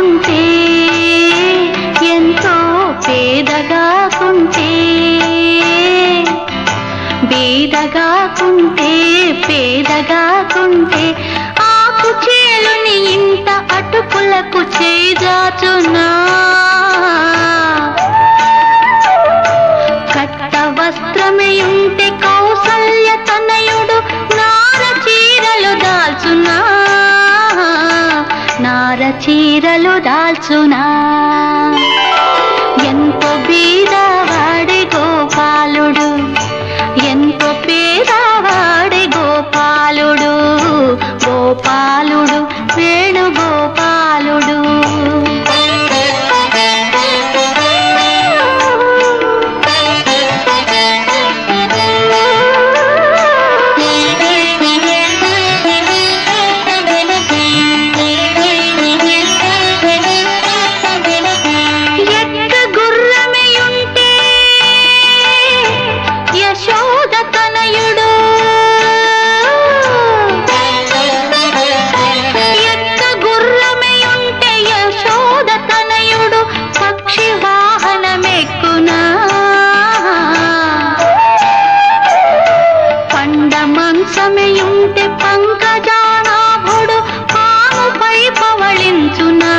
కుంటే ఎంతో పేదగా కుంటే బీదగా కుంటే పేదగా కుంటే ఆకు చేలుని ఇంత అటుకులకు చేజాచునా కట్ట వస్త్రమే ఉంటే కౌసల్య తనయుడు నార చీరలు దాల్చునా నార చీరలు దాల్చునా ఎంతో బీదవాడే గోపాలుడు ఎంతో పేదవాడే గోపాలుడు గోపాలుడు వేణు గోపాలుడు ఎక్క గుర్రమే ఉంటే యశోద తనయుడు ఎక్క గుర్రమే ఉంటే యశోద తనయుడు పక్షి వాహనమెక్కునా పండ మంచమే ఉంటే పంకజానాభుడు పాముపై పవళించునా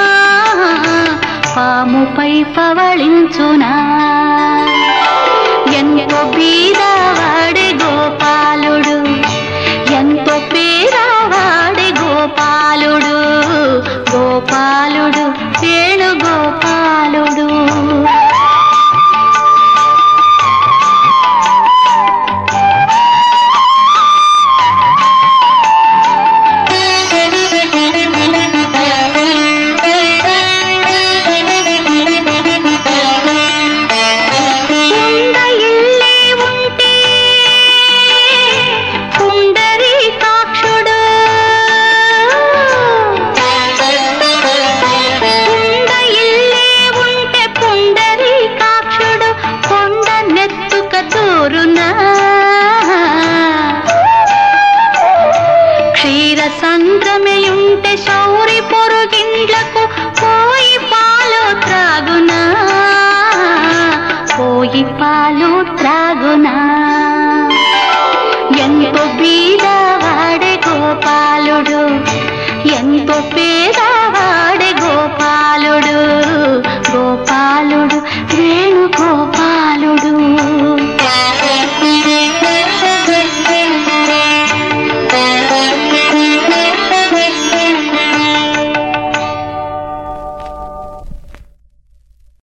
పాముపై పవళించునా ఎంతో బీదవాడే గోపాలుడు ఎంతో పేదవాడే గోపాలుడు గోపాలుడు వేణు గోపాలుడు ఉండ ఇల్లే ఉంటే పుండరీకాక్షుడు ఉండ ఇల్లే ఉంటే పుండరీకాక్షుడు కొండ నెత్తుక తూరునా క్షీర సంద్రమే ఉంటే శౌరి పొరుగిండ్లకు పోయి పాలు త్రాగునా పోయి పాలు త్రాగునా ఎంతో బీదవాడే గోపాలుడు ఎంతో పేద